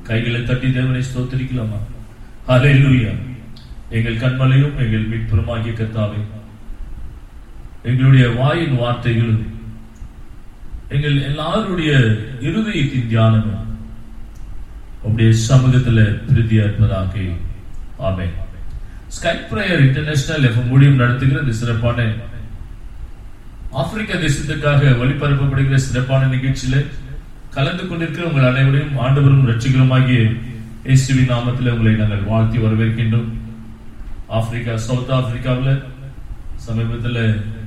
கைகளை தட்டி தேவனை ஸ்தோத்திரிக்கலாமா ஹalleluya எங்கள் கண்மலையும் எங்கள் மீட்புறமாகிய கர்த்தாவே எங்களுடைய வாயின் வார்த்தைகளும் எங்கள் எல்லாருடைய இருதயத்தின் தியானமும் உடைய சமூகத்துல பிரதியா இருப்பதாக ஆமே ஸ்கை பிரேயர் இன்டர்நேஷனல் எஃப்எம் மூலியம் நடத்துகிற இந்த சிறப்பான ஆப்பிரிக்க தேசத்துக்காக ஒளிபரப்பப்படுகிற சிறப்பான நிகழ்ச்சியில கலந்து கொண்டிருக்கிற உங்கள் அனைவரையும் ஆண்டவரும் ரட்சிகரமாகிய இயேசுவின் நாமத்தில் உங்களை நாங்கள் வாழ்த்தி வரவேற்கின்றோம் ஆப்பிரிக்கா சவுத் ஆப்பிரிக்காவில் சமீபத்தில்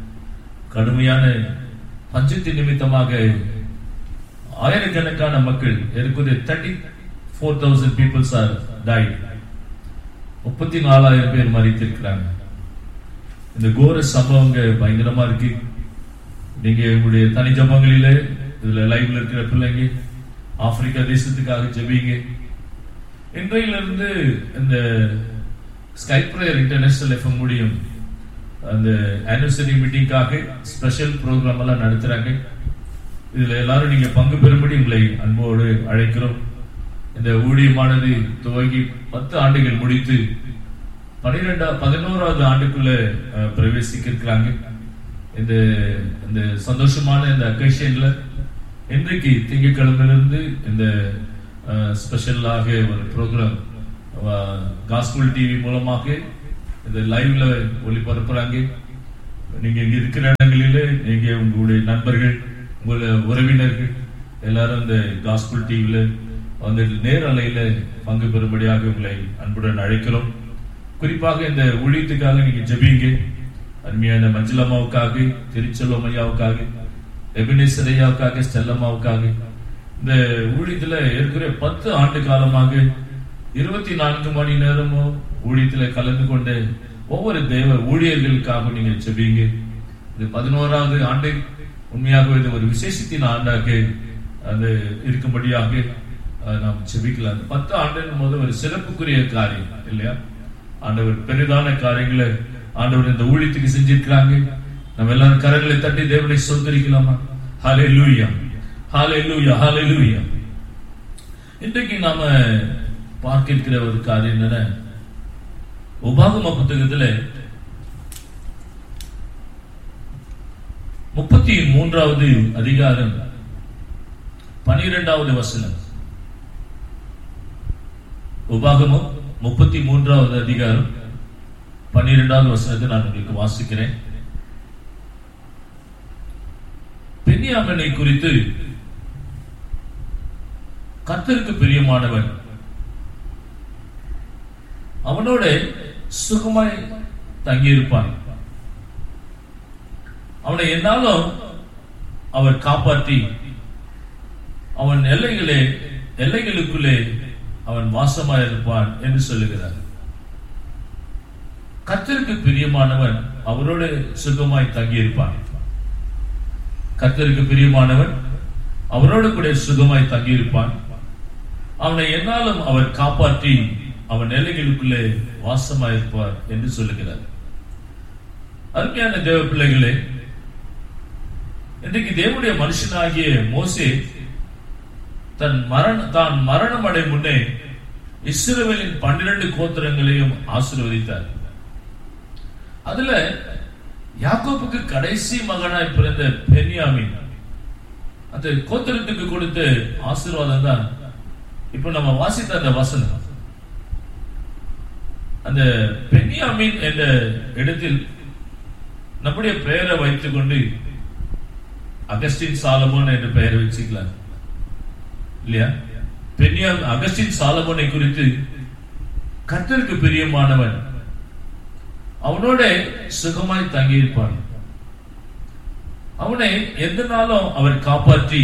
கடுமையான பஞ்சத்தின் நிமித்தமாக ஆயிரக்கணக்கான மக்கள் இருக்குது thirty four thousand peoples are died முப்பத்தி நாலாயிரம் பேர் மறித்திருக்கிறாங்க இந்த கோர சம்பவங்க பயங்கரமா இருக்கு நீங்க உங்களுடைய தனி ஜபங்களில இதுல லைவ்ல இருக்கிற பிள்ளைங்க ஆப்பிரிக்கா தேசத்துக்காக ஜெபிங்க இன்றையிலிருந்து இந்த ஸ்கை பிரேயர் இன்டர்நேஷனல் எஃப்எம் முடியும் அந்த ஆனிவர்சரி மீட்டிங்காக ஸ்பெஷல் ப்ரோக்ராம் எல்லாம் நடத்துறாங்க இதுல எல்லாரும் நீங்க பங்கு பெறும்படி உங்களை அன்போடு அழைக்கிறோம் இந்த ஊழியமானது துவங்கி பத்து ஆண்டுகள் முடித்து பனிரெண்டா பதினோராவது ஆண்டுக்குள்ள அஹ், பிரவேசிக்க இருக்கிறாங்க இந்த இந்த சந்தோஷமான இந்த அக்கேஷன்ல இன்றைக்கு திங்கட்கிழமையிலிருந்து இந்த ஸ்பெஷலாக ஒரு ப்ரோக்ராம் காஸ்புல் டிவி மூலமாக இந்த லைவ்ல ஒளிபரப்புறாங்க நீங்க இங்க இருக்கிற இடங்களில நீங்க உங்களுடைய நண்பர்கள் உங்களுடைய உறவினர்கள் எல்லாரும் இந்த காஸ்புல் டிவில வந்து நேரலையில பங்கு பெறும்படியாக உங்களை அன்புடன் அழைக்கிறோம் குறிப்பாக இந்த ஊழியத்துக்காக நீங்க ஜெபிங்க அருமையான மஞ்சளம்மாவுக்காக திருச்செல்வம் ஐயாவுக்காக எபினேசர் ஐயாவுக்காக ஸ்டெல்லம்மாவுக்காக இந்த ஊழியத்துல இருக்கிற பத்து ஆண்டு காலமாக இருபத்தி நான்கு மணி நேரமும் ஊழியத்துல கலந்து கொண்ட ஒவ்வொரு தேவ ஊழியர்களுக்காக நீங்க ஜெபிங்க இது பதினோராவது ஆண்டு உண்மையாகவே இது ஒரு விசேஷத்தின் ஆண்டாக அது இருக்கும்படியாக அஹ், நாம் ஜெபிக்கலாம் அந்த பத்து ஆண்டுன்னு போது ஒரு சிறப்புக்குரிய காரியம் இல்லையா ஆண்டவர் பெரிதான காரியங்களை ஆண்டவர் இந்த ஊழியத்துக்கு செஞ்சிருக்கிறாங்க நம்ம எல்லாரும் கரங்களை தட்டி தேவனை சொந்தரிக்கலாமா ஹாலே லூயா ஹாலே லூயா ஹாலே லூயா இன்றைக்கு நாம பார்க்க இருக்கிற ஒரு காரியம் என்னன்னா உபாகம புத்தகத்துல முப்பத்தி மூன்றாவது அதிகாரம் பனிரெண்டாவது வசனம் உபாகமம் முப்பத்தி மூன்றாவது அதிகாரம் பன்னிரெண்டாவது வசனத்தை நான் உங்களுக்கு வாசிக்கிறேன் பெண்ணியாமனை குறித்து கர்த்தருக்கு பிரியமானவன் அவனோட சுகமாய் தங்கியிருப்பான் அவனை என்னாலும் அவர் காப்பாற்றி அவன் எல்லைகளே எல்லைகளுக்குள்ளே அவன் வாசமாய் இருப்பான் என்று சொல்லுகிறார் கர்த்தருக்கு பிரியமானவன் அவரோட சுகமாய் தங்கியிருப்பான் கர்த்தருக்கு பிரியமானவன் அவரோடு கூட சுகமாய் தங்கியிருப்பான் அவனை என்னாலும் அவர் காப்பாற்றி அவன் எல்லைகளுக்குள்ளே வாசமாயிருப்பார் என்று சொல்லுகிறார் அருமையான தேவ பிள்ளைகளே இன்றைக்கு தேவனுடைய மனுஷனாகிய மோசே தன் மரண தான் மரணம் அடை முன்னே இஸ்ரவேலின் பன்னிரண்டு கோத்திரங்களையும் ஆசீர்வதித்தார் அதுல யாக்கோப்புக்கு கடைசி மகனாய் பிறந்த பென்யாமின் அந்த கோத்திரத்துக்கு கொடுத்த ஆசீர்வாதம் தான் இப்ப நம்ம வாசித்த அந்த வசனம் அந்த பென்யாமின் என்ற இடத்தில் நம்முடைய பெயரை வைத்துக் கொண்டு அகஸ்டின் சாலமோன் என்ற பெயரை வச்சுக்கலாம் இல்லையா பெண்ணியா அகஸ்டின் சாலமோனை குறித்து கர்த்தருக்கு பிரியமானவன் அவனோட சுகமாய் தங்கியிருப்பான் அவனை எந்த நாளும் அவர் காப்பாற்றி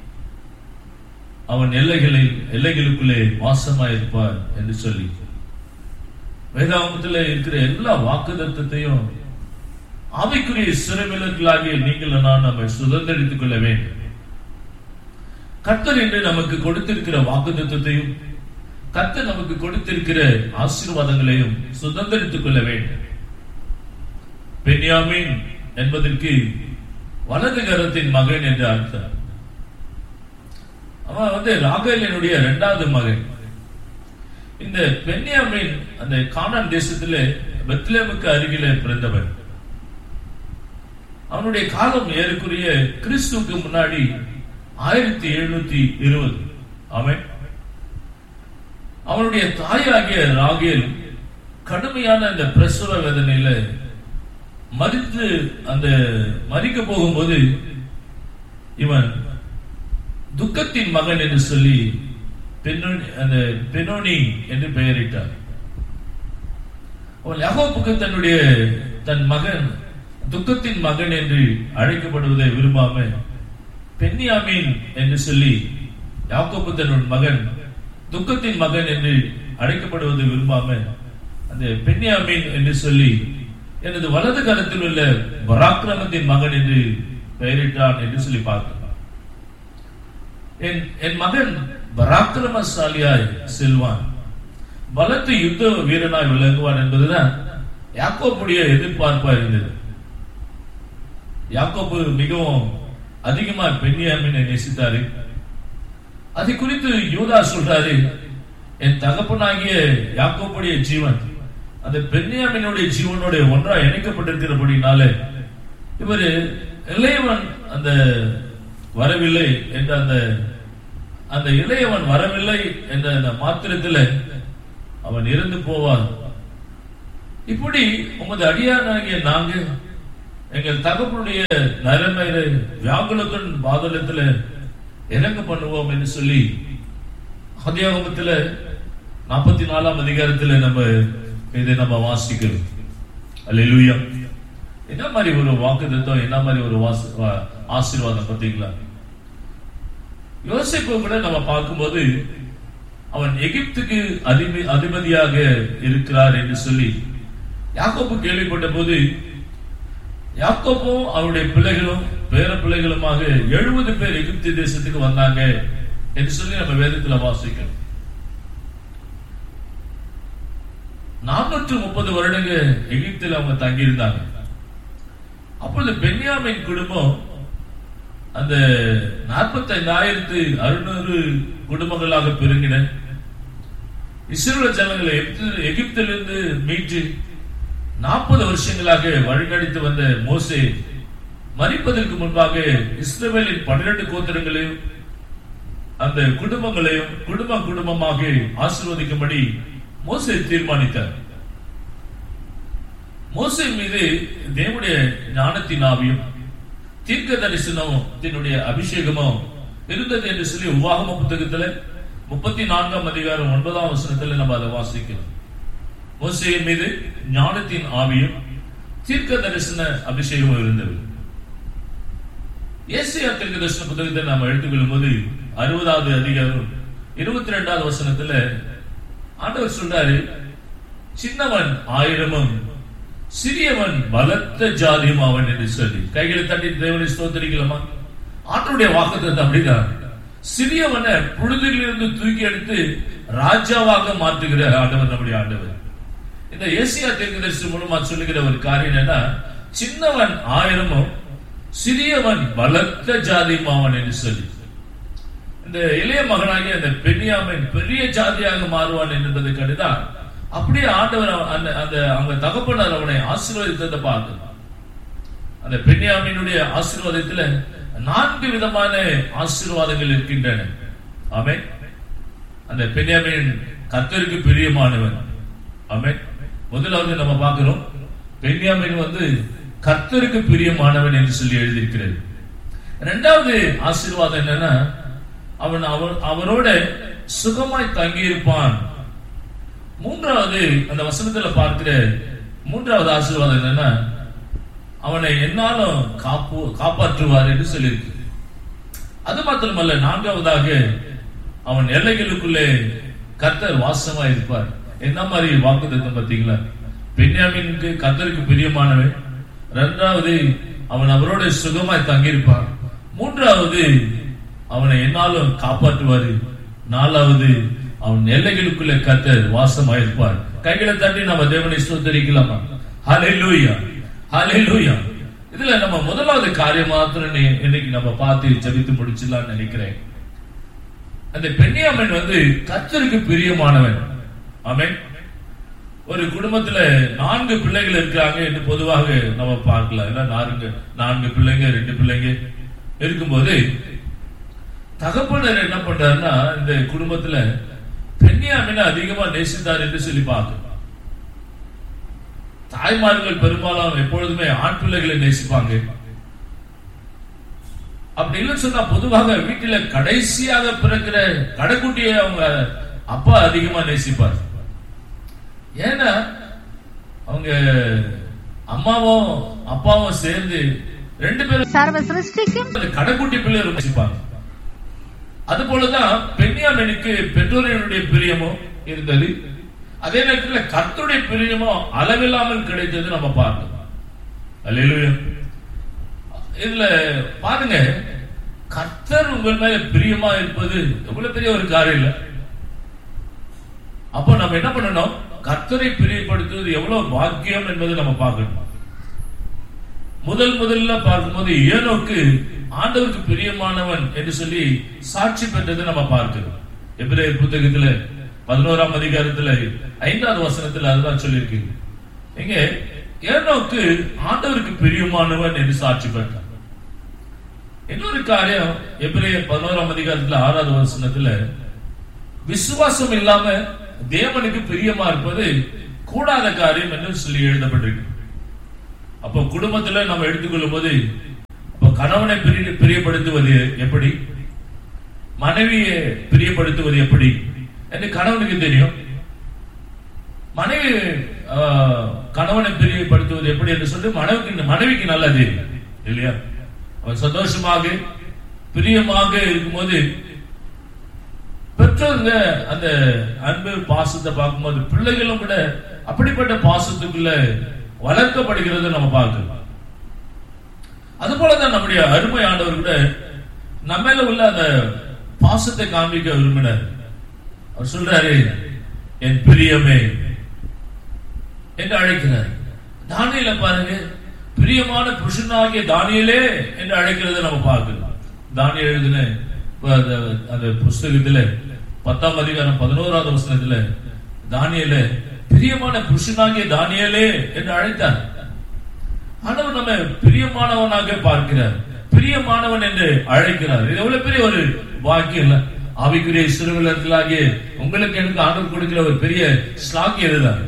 அவன் எல்லைகளில் எல்லைகளுக்குள்ளே வாசமாயிருப்பார் என்று சொல்லி வேதாகமத்தில் இருக்கிற எல்லா வாக்குதத்தத்தையும் ஆவிக்குரிய சிறவிலர்களாகிய நீங்கள் நான் நம்ம சுதந்திரித்துக் கொள்ள வேண்டும் கர்த்தர் என்று நமக்கு கொடுத்திருக்கிற வாக்குத்தத்தையும் கர்த்தர் நமக்கு கொடுத்திருக்கிற ஆசீர்வாதங்களையும் சுதந்திரித்துக் கொள்ள வேண்டும் பென்யாமின் என்பதற்கு வலது கரத்தின் மகன் என்று அர்த்தம் அவன் வந்து ராகேலினுடைய இரண்டாவது மகன் இந்த பென்யாமின் அந்த கானான் தேசத்திலே பெத்லேமுக்கு அருகிலே பிறந்தவன் அவனுடைய காலம் ஏறக்குறைய கிறிஸ்துவுக்கு முன்னாடி ஆயிரத்தி எழுநூத்தி இருபது அவன் அவனுடைய தாயாகிய ராகேல் கடுமையான அந்த பிரசவ வேதனையில மறித்து அந்த மறிக்க போகும்போது இவன் துக்கத்தின் மகன் என்று சொல்லி பெண்ணு- அந்த பெனோனி என்று பெயரிட்டார் அவன் யாகோப்புக்கு தன்னுடைய தன் மகன் துக்கத்தின் மகன் என்று அழைக்கப்படுவதை விரும்பாம பென்னியாமீன் என்று சொல்லி யாக்கோப்பு தன்னுடைய மகன் துக்கத்தின் மகன் என்று அழைக்கப்படுவதை விரும்பாம அந்த பென்னியாமீன் என்று சொல்லி எனது வலது கரத்தில் உள்ள பராக்கிரமத்தின் மகன் என்று பெயரிட்டான் என்று சொல்லி பார்க்கலாம் என் என் மகன் பராக்கிரமசாலியாய் செல்வான் பலத்து யுத்த வீரனாய் விளங்குவான் என்பதுதான் யாக்கோப்புடைய எதிர்பார்ப்பா இருந்தது யாக்கோப்பு மிகவும் அதிகமா பெண்ணியாமினை நேசித்தாரு அதை குறித்து யூதா சொல்றாரு என் தகப்பனாகிய யாக்கோப்புடைய ஜீவன் அந்த பெண்ணியாமினுடைய ஜீவனோட ஒன்றா இணைக்கப்பட்டிருக்கிறபடினால இவர் இளையவன் அந்த வரவில்லை என்ற அந்த அந்த இளையவன் வரவில்லை என்ற அந்த மாத்திரத்தில் அவன் இறந்து போவான் இப்படி உமது அடியானாகிய நாங்க எங்கள் தகப்பனுடைய நரமையில வியாகுலத்தின் பாதலத்துல இறங்க பண்ணுவோம் என்று சொல்லி அதியாகமத்துல நாற்பத்தி நாலாம் அதிகாரத்துல நம்ம இதை நம்ம வாசிக்கிறோம் அல்லேலூயா என்ன மாதிரி ஒரு வாக்குத்தத்தம் என்ன மாதிரி ஒரு வாச- வா- ஆசீர்வாதம் பார்த்தீங்களா யோசிப்பு கூட நம்ம பார்க்கும்போது அவன் எகிப்துக்கு அதிபதி அதிபதியாக இருக்கிறார் என்று சொல்லி யாக்கோப்பு கேள்விப்பட்ட போது யாக்கோப்பும் அவருடைய பிள்ளைகளும் பேர பிள்ளைகளுமாக எழுபது பேர் எகிப்து தேசத்துக்கு வந்தாங்க என்று சொல்லி நம்ம வேதத்துல வாசிக்கிறோம் நானூற்று முப்பது வருடங்க எகிப்தில் அவங்க தங்கியிருந்தாங்க அப்பொழுது பென்யாமின் குடும்பம் அந்த நாற்பத்தைந்தாயிரத்து அறுநூறு குடும்பங்களாக பெருங்கின இஸ்ரேல் ஜனங்களை எகிப்து- எகிப்திலிருந்து மீட்டு நாற்பது வருஷங்களாக வழிநடத்தி வந்த மோசே மறிப்பதற்கு முன்பாக இஸ்ரவேலின் பன்னிரண்டு கோத்திரங்களையும் அந்த குடும்பங்களையும் குடும்ப குடும்பமாக ஆசீர்வதிக்கும்படி மோசே தீர்மானித்தார் மோசே மீது தேவனுடைய ஞானத்தின் ஆவியும் தீர்க்க தரிசனத்தினுடைய அபிஷேகமும் இருந்தது என்று சொல்லி உபாகம புத்தகத்துல முப்பத்தி நான்காம் அதிகாரம் ஒன்பதாம் வசனத்துல நம்ம அதை வாசிக்கிறோம் மோசையின் மீது ஞானத்தின் ஆவியும் தீர்க்க தரிசன அபிஷேகமும் இருந்தது ஏசியா தீர்க்க தரிசன புத்தகத்தை நாம் எடுத்துக்கொள்ளும் போது அறுபதாவது அதிகாரம் இருபத்தி ரெண்டாவது வசனத்துல ஆண்டவர் சொல்றாரு சின்னவன் ஆயிரமும் சிறியவன் பலத்த ஜாதியும் அவன் என்று சொல்லி கைகளை தட்டி தேவனை ஸ்தோத்தரிக்கலாமா ஆண்டருடைய வாக்குத்தத்தை அப்படிதான் சிறியவனை புழுதிலிருந்து தூக்கி எடுத்து ராஜாவாக மாற்றுகிற ஆண்டவர் நம்முடைய ஆண்டவர் இந்த ஏசியா தீர்க்கதரிசி மூலமா சொல்லுகிற ஒரு காரியம் என்னன்னா சின்னவன் ஆயிரமும் சிறியவன் பலத்த ஜாதியும் அவன் என்று சொல்லி இந்த இளைய மகனாகிய அந்த பெண்ணியாமன் பெரிய ஜாதியாக மாறுவான் என்பதை கண்டுதான் அப்படியே ஆண்டவர் அவ- அந்த அந்த அவங்க தகப்பனார் அவனை ஆசீர்வதித்ததை பார்க்கலாம் அந்த பெண்ணியாமினுடைய ஆசீர்வாதத்துல நான்கு விதமான ஆசீர்வாதங்கள் இருக்கின்றன ஆமென் அந்த பெண்ணியாமின் கர்த்தருக்கு பிரியமானவன் ஆமென் முதலாவது நம்ம பார்க்கிறோம் பெண்ணியாமின் வந்து கர்த்தருக்கு பிரியமானவன் என்று சொல்லி எழுதியிருக்கிறது இரண்டாவது ஆசீர்வாதம் என்னன்னா அவன் அவர் அவரோட சுகமாய் தங்கியிருப்பான் மூன்றாவது அந்த வசனத்துல பார்க்கிற மூன்றாவது ஆசீர்வாதம் என்னன்னா அவனை என்னாலும் காப்பு காப்பாற்றுவார் என்று சொல்லியிருக்கு அது மாத்திரமல்ல நான்காவதாக அவன் எல்லைகளுக்குள்ளே கர்த்தர் வாசமா இருப்பார் என்ன மாதிரி வாக்குத்தத்தம் பார்த்தீங்களா பென்யாமினுக்கு கர்த்தருக்கு பிரியமானவன் இரண்டாவது அவன் அவரோட சுகமாய் தங்கியிருப்பான் மூன்றாவது அவனை என்னாலும் காப்பாற்றுவாரு நாலாவது அவன் எல்லைகளுக்குள்ள கர்த்தர் வாசமாயிருப்பார் கைகளை தட்டி நம்ம தேவனை ஸ்தோத்தரிக்கலாமா ஹalleluya ஹalleluya இதுல நம்ம முதலாவது காரியம் மாத்திரம் நீ- இன்னைக்கு நம்ம பார்த்து ஜெபித்து முடிச்சிடலாம்னு நினைக்கிறேன் அந்த பெண்ணியாமன் வந்து கர்த்தருக்கு பிரியமானவன் ஆமென் ஒரு குடும்பத்துல நான்கு பிள்ளைகள் இருக்காங்க என்று பொதுவாக நம்ம பார்க்கலாம் இல்ல நான்கு நான்கு பிள்ளைங்க ரெண்டு பிள்ளைங்க இருக்கும்போது தகப்பனர் என்ன பண்றாருன்னா இந்த குடும்பத்துல பெண்ணியாமின அதிகமா நேசித்தார் என்று சொல்லி பார்க்க தாய்மார்கள் பெரும்பாலும் எப்பொழுதுமே ஆண் பிள்ளைகளை நேசிப்பாங்க அப்படி இல்லைன்னு சொன்னா பொதுவாக வீட்டில கடைசியாக பிறக்கிற கடைக்குட்டியை அவங்க அப்பா அதிகமா நேசிப்பார் ஏன்னா அவங்க அம்மாவும் அப்பாவும் சேர்ந்து ரெண்டு பேரும் சர்வ சிருஷ்டிக்கும் அந்த கடைக்குட்டி பிள்ளை ரொம்ப நேசிப்பாங்க அது போலதான் பெண்ணியாமனுக்கு பெற்றோர்களுடைய பிரியமும் இருந்தது அதே நேரத்தில் கர்த்தருடைய பிரியமும் அளவில்லாமல் கிடைத்தது நம்ம பார்க்கணும் அல்லேலூயா இதுல பாருங்க கர்த்தர் உங்கள் மேல பிரியமா இருப்பது எவ்வளவு பெரிய ஒரு காரியம் இல்ல அப்போ நம்ம என்ன பண்ணணும் கர்த்தரை பிரியப்படுத்துவது எவ்வளவு பாக்கியம் என்பதை நம்ம பார்க்கணும் முதல் முதல்ல பார்க்கும்போது ஏனோக்கு ஆண்டவருக்கு பிரியமானவன் என்று சொல்லி சாட்சி பெற்றதை நம்ம பார்க்கிறோம் எபிரேயர் புத்தகத்துல பதினோராம் அதிகாரத்துல ஐந்தாவது வசனத்துல அதுதான் சொல்லியிருக்கு இங்க ஏனோக்கு ஆண்டவருக்கு பிரியமானவன் என்று சாட்சி பெற்றான் இன்னொரு காரியம் எபிரேயர் பதினோராம் அதிகாரத்துல ஆறாவது வசனத்துல விசுவாசம் இல்லாம தேவனுக்கு பிரியமா இருப்பது கூடாத காரியம் என்று சொல்லி எழுதப்பட்டிருக்கு அப்ப குடும்பத்துல நம்ம எடுத்துக்கொள்ளும் போது அப்ப கணவனை பிரிய பிரியப்படுத்துவது எப்படி மனைவியை பிரியப்படுத்துவது எப்படி என்று கணவனுக்கு தெரியும் மனைவி ஆஹ், கணவனை பிரியப்படுத்துவது எப்படி என்று சொல்லி மனைவிக்கு மனைவிக்கு நல்லா தெரியும் இல்லையா அவன் சந்தோஷமாக பிரியமாக இருக்கும்போது பெற்றோருங்க அந்த அன்பு பாசத்தை பார்க்கும்போது பிள்ளைகளும் கூட அப்படிப்பட்ட பாசத்துக்குள்ள வளர்க்கப்படுகிறது நம்ம பார்க்கிறோம் அது போலதான் நம்முடைய அருமை ஆண்டவர் கூட நம்ம மேல உள்ள அந்த பாசத்தை காண்பிக்க விரும்பினார் அவர் சொல்றாரு என் பிரியமே என்று அழைக்கிறார் தானியல பாருங்க பிரியமான புருஷனாகிய தானியலே என்று அழைக்கிறதை நம்ம பார்க்கிறோம் தானியல் எழுதின இப்ப அந்த- அந்த புஸ்தகத்துல பத்தாம் அதிகாரம் பதினோராவது வசனத்துல தானியல பிரியமான புருஷனாகிய தானியலே என்று அழைத்தார் ஆண்டவர் நம்ம பிரியமானவனாக பார்க்கிறார் பிரியமானவன் என்று அழைக்கிறார் இது எவ்வளவு பெரிய ஒரு வாக்கியம் இல்ல ஆவிக்குரிய சிறுவர்களாகிய உங்களுக்கு எனக்கு ஆண்டவர் கொடுக்கிற ஒரு பெரிய ஸ்லாக்கியம் இதுதான்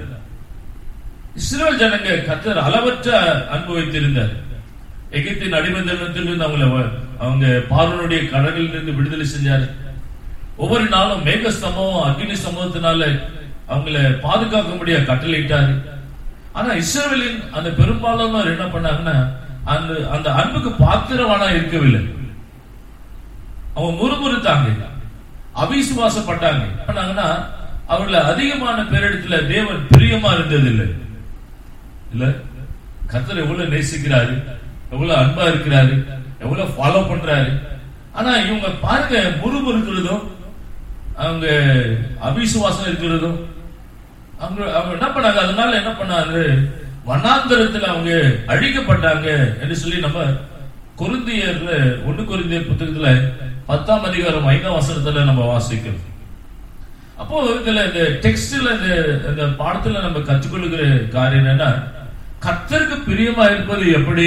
இஸ்ரேல் ஜனங்க கத்தர் அளவற்ற அன்பு வைத்திருந்தார் எகிப்தின் அடிமந்தனத்திலிருந்து அவங்கள வ- அவங்க பார்வனுடைய கடலில் இருந்து விடுதலை செஞ்சார் ஒவ்வொரு நாளும் மேக ஸ்தம்பம் அக்னி ஸ்தம்பத்தினால அவங்கள பாதுகாக்க முடிய கட்டளையிட்டாரு ஆனா இஸ்ரேலின் அந்த பெரும்பாலானோர் என்ன பண்ணாங்கன்னா அந்த அந்த அன்புக்கு பாத்திரவானா இருக்கவில்லை அவங்க முறுமுறுத்தாங்க அவிசுவாசப்பட்டாங்க என்ன பண்ணாங்கன்னா அவங்கள அதிகமான பேரிடத்துல தேவன் பிரியமா இருந்ததில்லை இல்ல கர்த்தர் எவ்வளவு நேசிக்கிறாரு எவ்வளவு அன்பா இருக்கிறாரு எவ்வளவு ஃபாலோ பண்றாரு ஆனா இவங்க பாருங்க முறுமுறுக்கிறதும் அவங்க அவிசுவாசம் இருக்கிறதும் அவங்க அவங்க என்ன பண்ணாங்க அதனால என்ன பண்ணாங்க வனாந்தரத்துல அவங்க அழிக்கப்பட்டாங்க என்று சொல்லி நம்ம கொருந்தியர்ல ஒண்ணு கொருந்தியர் புத்தகத்துல பத்தாம் அதிகாரம் ஐந்தாம் வசனத்துல நம்ம வாசிக்கிறோம் அப்போ இதுல இந்த டெக்ஸ்ட்ல இந்த இந்த பாடத்துல நம்ம கற்றுக்கொள்ளுகிற காரியம் என்னன்னா கர்த்தருக்கு பிரியமா இருப்பது எப்படி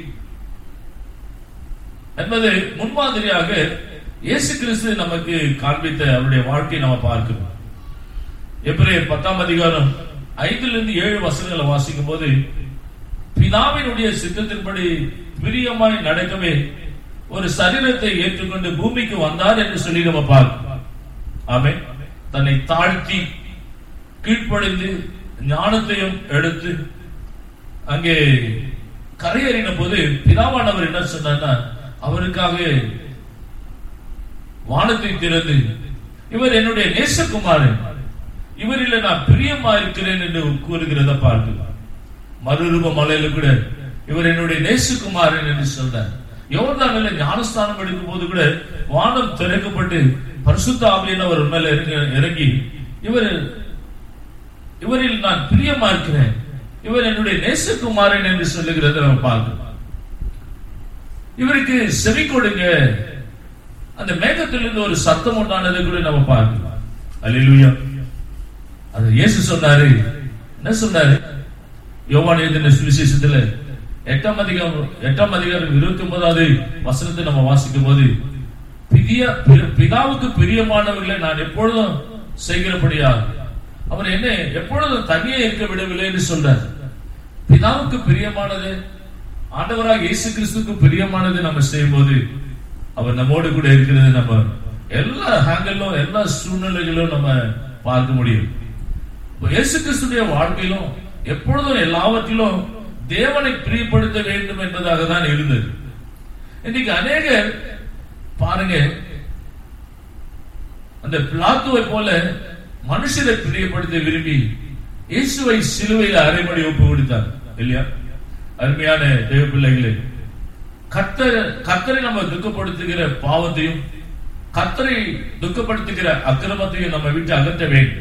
என்பது முன்மாதிரியாக இயேசு கிறிஸ்து நமக்கு காண்பித்த அவருடைய வாழ்க்கையை நம்ம பார்க்கிறோம் எபிரேயர் பத்தாம் அதிகாரம் ஐந்துல இருந்து ஏழு வசனங்களை வாசிக்கும் போது பிதாவினுடைய சித்தத்தின்படி பிரியமாய் நடக்கவே ஒரு சரீரத்தை ஏற்றுக்கொண்டு பூமிக்கு வந்தார் என்று சொல்லி நம்ம பார்க்கிறோம் ஆமென் தன்னை தாழ்த்தி கீழ்ப்படிந்து ஞானத்தையும் எடுத்து அங்கே கரையேறின போது பிதாவானவர் என்ன சொன்னார்னா அவருக்காக வானத்தை திறந்து இவர் என்னுடைய நேசகுமாரன் இவரில் நான் பிரியமா இருக்கிறேன் என்று கூறுகிறத பார்க்கலாம் மறுரூப மலையில கூட இவர் என்னுடைய நேசகுமாரன் என்று சொல்றார் யோர்தானில ஞானஸ்தானம் எடுக்கும் போது கூட வானம் திறக்கப்பட்டு பரிசுத்த ஆவியின் அவர் மேல இறங்கி- இறங்கி இவர் இவரில் நான் பிரியமா இருக்கிறேன் இவர் என்னுடைய நேசகுமாரன் என்று சொல்லுகிறத நம்ம பார்க்கிறோம் இவருக்கு செவி கொடுங்க அந்த மேகத்திலிருந்து ஒரு சத்தம் உண்டானது கூட நம்ம பார்க்கலாம் அல்லேலூயா அது இயேசு சொன்னாரு என்ன சொன்னாரு யோவான் எழுதின சுவிசேஷத்துல எட்டாம் அதிகாரம் எட்டாம் அதிகாரம் இருபத்தி ஒன்பதாவது வசனத்தை நம்ம வாசிக்கும் போது பிரிய பி- பிதாவுக்கு பிரியமானவர்களை நான் எப்பொழுதும் செய்கிறபடியா அவர் என்ன எப்பொழுதும் தனியே இருக்க விடவில்லை என்று சொல்றார் பிதாவுக்கு பிரியமானது ஆண்டவராக இயேசு கிறிஸ்துக்கு பிரியமானது நம்ம செய்யும்போது அவர் நம்மோடு கூட இருக்கிறது நம்ம எல்லா ஹேங்கலும் எல்லா சூழ்நிலைகளும் நம்ம பார்க்க முடியும் இப்ப இயேசு கிறிஸ்துடைய வாழ்க்கையிலும் எப்பொழுதும் எல்லாவற்றிலும் தேவனை பிரியப்படுத்த வேண்டும் என்பதாக தான் இருந்தது இன்னைக்கு அநேகர் பாருங்க அந்த பிளாத்துவை போல மனுஷரை பிரியப்படுத்த விரும்பி இயேசுவை சிலுவையில் அரைமணி ஒப்பு கொடுத்தார் இல்லையா அருமையான தேவ பிள்ளைகளே கத்தர் கத்தரை நம்ம துக்கப்படுத்துகிற பாவத்தையும் கத்தரை துக்கப்படுத்துகிற அக்கிரமத்தையும் நம்ம விட்டு அகற்ற வேண்டும்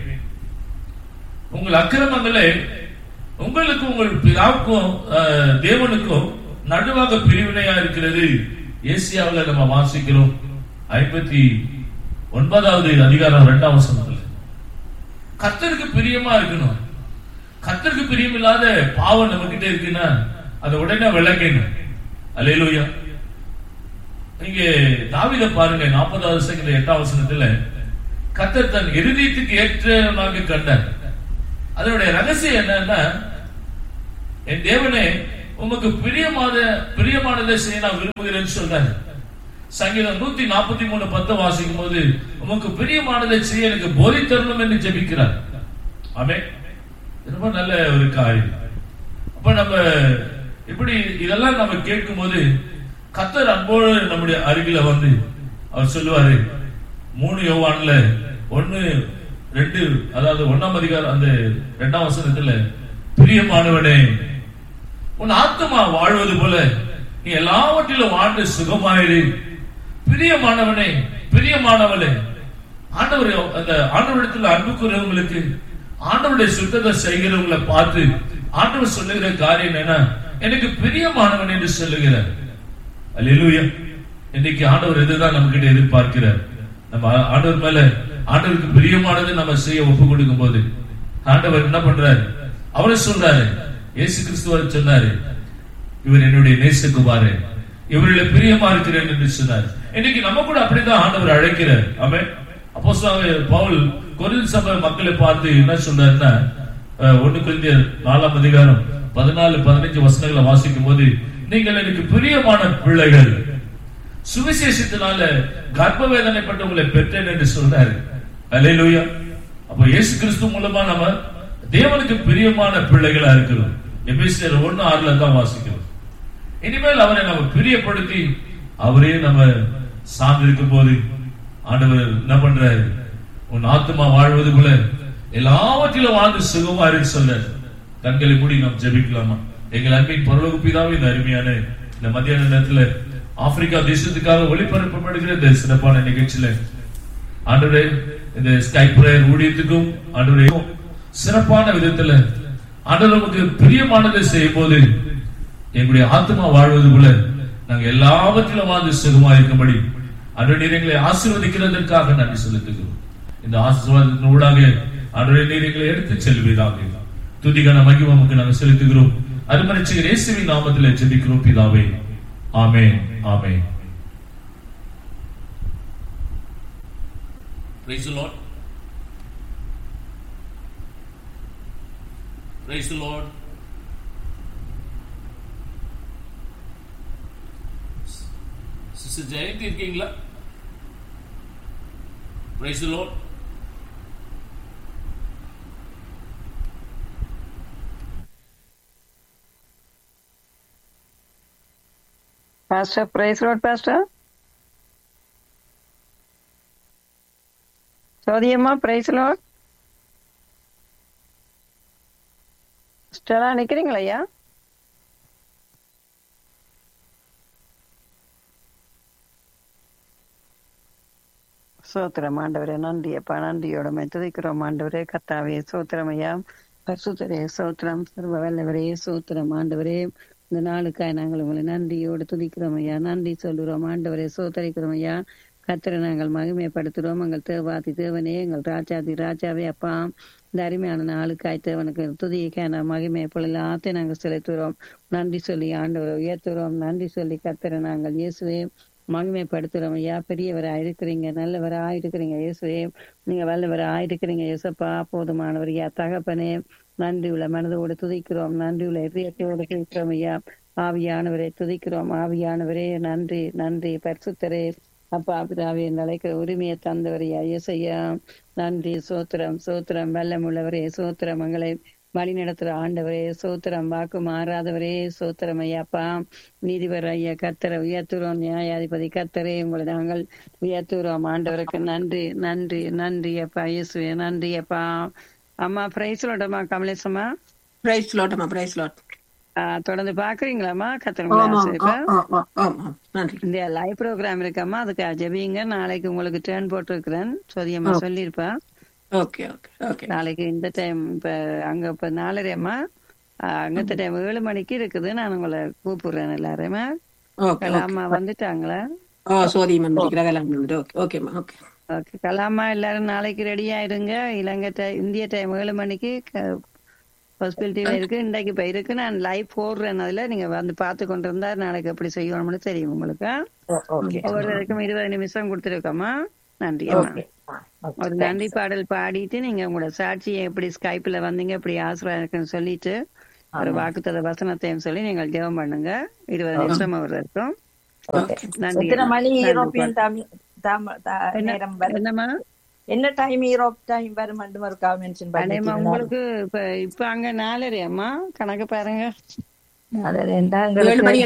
உங்கள் அக்கிரமங்களே உங்களுக்கு உங்கள் பிதாவுக்கும் அஹ், தேவனுக்கும் நடுவாக பிரிவினையா இருக்கிறது ஏசியாவில் நம்ம வாசிக்கிறோம் ஐம்பத்தி ஒன்பதாவது அதிகாரம் இரண்டாம் வசனத்துல கத்தருக்கு பிரியமா இருக்கணும் கத்தருக்கு பிரியம் இல்லாத பாவம் நம்ம கிட்ட இருக்குன்னா அதை உடனே விளக்கணும் அல்லேலூயா இங்கே தாவீதை பாருங்க நாற்பதாவது செகண்ட் எட்டாம் வசனத்துல கத்தர் தன் இருதயத்துக்கு ஏற்றவனாக கண்டார் அதனுடைய ரகசியம் என்னன்னா என் தேவனே உமக்கு பிரியமான பிரியமானதை செய்ய நான் விரும்புகிறேன்னு சொல்றாரு சங்கீதம் நூத்தி நாற்பத்தி மூணு பத்து வாசிக்கும் போது உமக்கு பிரியமானதை செய்ய எனக்கு போதி தரணும் என்று ஜெபிக்கிறார் ஆமே ரொம்ப நல்ல ஒரு காரியம் அப்ப நம்ம இப்படி இதெல்லாம் நம்ம கேட்கும் போது கத்தர் அன்போடு நம்முடைய அருகில வந்து அவர் சொல்லுவாரு மூணு யோவான்ல ஒண்ணு ரெண்டு அதாவது ஒண்ணாம் அதிகாரம் அந்த ரெண்டாம் வசனத்துல பிரியமானவனே உன் ஆத்மா வாழ்வது போல நீ எல்லாவற்றிலும் வாழ்ந்து சுகமாயிரு பிரியமானவனே பிரியமானவளே ஆண்டவர் அந்த ஆண்டவரிடத்தில் அன்பு கூறுறவங்களுக்கு ஆண்டவருடைய சுத்தத்தை செய்கிறவங்களை பார்த்து ஆண்டவர் சொல்லுகிற காரியம் என்ன எனக்கு பிரியமானவன் என்று சொல்லுகிறார் அல்லேலூயா இன்னைக்கு ஆண்டவர் இதுதான் நம்ம கிட்ட எதிர்பார்க்கிறார் நம்ம ஆ- ஆண்டவர் மேல ஆண்டவருக்கு பிரியமானது நம்ம செய்ய ஒப்பு கொடுக்கும் போது ஆண்டவர் என்ன பண்றாரு அவரே சொல்றாரு இயேசு கிறிஸ்துவர் சொன்னாரு இவர் என்னுடைய நேசகுமாரே இவரில் பிரியமா இருக்கிறேன் என்று சொன்னார் இன்னைக்கு நம்ம கூட அப்படிதான் ஆண்டவர் அழைக்கிறார் ஆமென் அப்போ பவுல் கொரில் சபை மக்களை பார்த்து என்ன சொல்றாருன்னா அஹ், ஒண்ணு குருந்தியர் நாலாம் அதிகாரம் பதினாலு பதினஞ்சு வசனங்களை வாசிக்கும் போது நீங்கள் எனக்கு பிரியமான பிள்ளைகள் சுவிசேஷத்தினால கர்ப்ப வேதனைப்பட்டு உங்களை பெற்றேன் என்று சொல்றாரு அல்லேலூயா அப்ப இயேசு கிறிஸ்து மூலமா நம்ம தேவனுக்கு பிரியமான பிள்ளைகளா இருக்கிறோம் எபேசியர் ஒண்ணு ஆறுல தான் வாசிக்கிறோம் இனிமேல் அவரை நம்ம பிரியப்படுத்தி அவரே நம்ம சார்ந்திருக்கும் போது ஆண்டவர் என்ன பண்றாரு உன் ஆத்மா வாழ்வது போல எல்லாவற்றிலும் வாழ்ந்து சுகமா இருக்கு சொல்ற கண்களை மூடி நாம் ஜெபிக்கலாமா எங்கள் அன்பின் பரலோக பிதாவே இந்த அருமையான இந்த மத்தியான நேரத்துல ஆப்பிரிக்கா தேசத்துக்காக ஒளிபரப்பப்படுகிற இந்த சிறப்பான நிகழ்ச்சியில ஆண்டவரே இந்த ஸ்கை பிரேயர் ஊழியத்துக்கும் ஆண்டவரே சிறப்பான விதத்துல ஆண்டவர் நமக்கு பிரியமானதை செய்யும் போது எங்களுடைய ஆத்மா வாழ்வது போல நாங்க எல்லாவற்றிலும் வாழ்ந்து சுகமா இருக்கும்படி அன்று நீர் எங்களை ஆசீர்வதிக்கிறதற்காக நன்றி செலுத்துகிறோம் இந்த ஆசீர்வாதத்தின் ஊடாக அன்றைய நீர் எங்களை எடுத்து செல்வீராக துதிகான மகிமை நமக்கு நாங்கள் செலுத்துகிறோம் அருமரிச்சுகிற இயேசுவின் நாமத்தில் ஜெபிக்கிறோம் பிதாவே ஆமென் ஆமென் Praise the Lord. Praise the Lord. Sister Jayanthi இருக்கீங்களா praise lord Pastor, praise Lord, Pastor. சோதியம்மா பிரைஸ் லார்ட் ஸ்டெலா நிக்கிறீங்களா ஐயா சோத்திரம் ஆண்டவரே நன்றி அப்பா நன்றியோட துதிக்கிறோம் ஆண்டவரே கத்தாவே சோத்திரம் ஐயா பரிசுத்தரே சோத்திரம் சர்வ வல்லவரே சோத்திரம் ஆண்டவரே இந்த நாளுக்காய் நாங்கள் உங்களை நன்றியோடு துதிக்கிறோம் ஐயா நன்றி சொல்லுறோம் ஆண்டவரே சோத்தரிக்கிறோம் ஐயா கத்தரை நாங்கள் மகிமைப்படுத்துகிறோம் எங்கள் தேவாதி தேவனே எங்கள் ராஜாதி ராஜாவே அப்பா இந்த அருமையான நாளுக்காய் தேவனுக்கு துதிக்கான மகிமை பொருளாத்தையும் நாங்கள் செலுத்துகிறோம் நன்றி சொல்லி ஆண்டவரை உயர்த்துகிறோம் நன்றி சொல்லி கத்தரை நாங்கள் இயேசுவே மகிமைப்படுத்துகிறோம் ஐயா பெரியவரா இருக்கிறீங்க நல்லவரா இருக்கிறீங்க இயேசுவே நீங்க வல்லவரா இருக்கிறீங்க இயேசப்பா போதுமானவர் ஐயா தகப்பனே நன்றி உள்ள மனதோடு துதிக்கிறோம் நன்றி உள்ள இதயத்தோடு துதிக்கிறோம் ஐயா ஆவியானவரை துதிக்கிறோம் ஆவியானவரே நன்றி நன்றி பரிசுத்தரே அப்பா பிதாவே அழைக்கிற உரிமையை தந்தவரையா இயேசையா நன்றி சோத்திரம் சோத்திரம் வெள்ளமுள்ளவரே சோத்திரம் எங்களை வழி நடத்துற ஆண்டவரே சோத்திரம் வாக்கு மாறாதவரே சோத்திரம் ஐயாப்பா நீதிபர் ஐயா கத்தரை உயர்த்துறோம் நியாயாதிபதி கத்தரே உங்களை நாங்கள் உயர்த்துகிறோம் ஆண்டவருக்கு நன்றி நன்றி நன்றி அப்பா இயேசுவே நன்றி அப்பா அம்மா பிரைஸ் லோட்டம்மா கமலேசம்மா பிரைஸ் லாட்மா பிரைஸ் லாட் ஆஹ் தொடர்ந்து பாக்குறீங்களாம்மா ஆமா கத்திர ஆமா ஆமா நன்றி இந்த லைவ் ப்ரோக்ராம் இருக்காம்மா அதுக்கு ஜெபிங்க நாளைக்கு உங்களுக்கு டேர்ன் போட்டிருக்கிறேன் சோதியம்மா சொல்லியிருப்பா ஓகே ஓகே ஓகே நாளைக்கு இந்த டைம் இப்ப அங்க இப்ப நாலரையம்மா அங்கத்த டைம் ஏழு மணிக்கு இருக்குது நான் உங்களை கூப்பிடுறேன் எல்லாருமே ஓகே கலாமா வந்துட்டாங்களா ஓ சோதி மந்திரிக்கிற வேலை வந்துட்டு ஓகே ஓகேம்மா ஓகே ஓகே கலாமா எல்லாரும் நாளைக்கு ரெடி ஆயிடுங்க இலங்கை டைம் இந்திய டைம் ஏழு மணிக்கு ஹாஸ்பிட்டல் இருக்கு இன்றைக்கு இப்ப இருக்கு நான் லைவ் போடுறேன் அதுல நீங்க வந்து பார்த்து கொண்டு இருந்தா நாளைக்கு எப்படி செய்யணும்னு தெரியும் உங்களுக்கு ஓகே ஒவ்வொருவருக்கும் இருபது நிமிஷம் கொடுத்துருக்கோமா நன்றி அம்மா ஒரு நன்றி பாடல் பாடிட்டு நீங்க உங்களோட சாட்சியை எப்படி ஸ்கைப்ல வந்தீங்க எப்படி ஆசிரியா இருக்குன்னு சொல்லிட்டு ஒரு வாக்குத்தத வசனத்தையும் சொல்லி நீங்கள் ஜெபம் பண்ணுங்க இருபது நிமிஷம் அவர் இருக்கும் ஓகே நன்றி எத்தனை அம்மா. மணி நன்றி யூரோப்பியன் பாப்பா. டைம் தாம- தா- நேரம் வரும் என்னம்மா என்ன டைம் யூரோப் டைம் வரும் மட்டும் இருக்கா மென்ஷன் அடேம்மா, பண்ணி உங்களுக்கு இப்ப இப்ப அங்க நாலரை அம்மா கணக்கு பாருங்க அது ரெண்டா ஏழு எங்களுக்கு மணி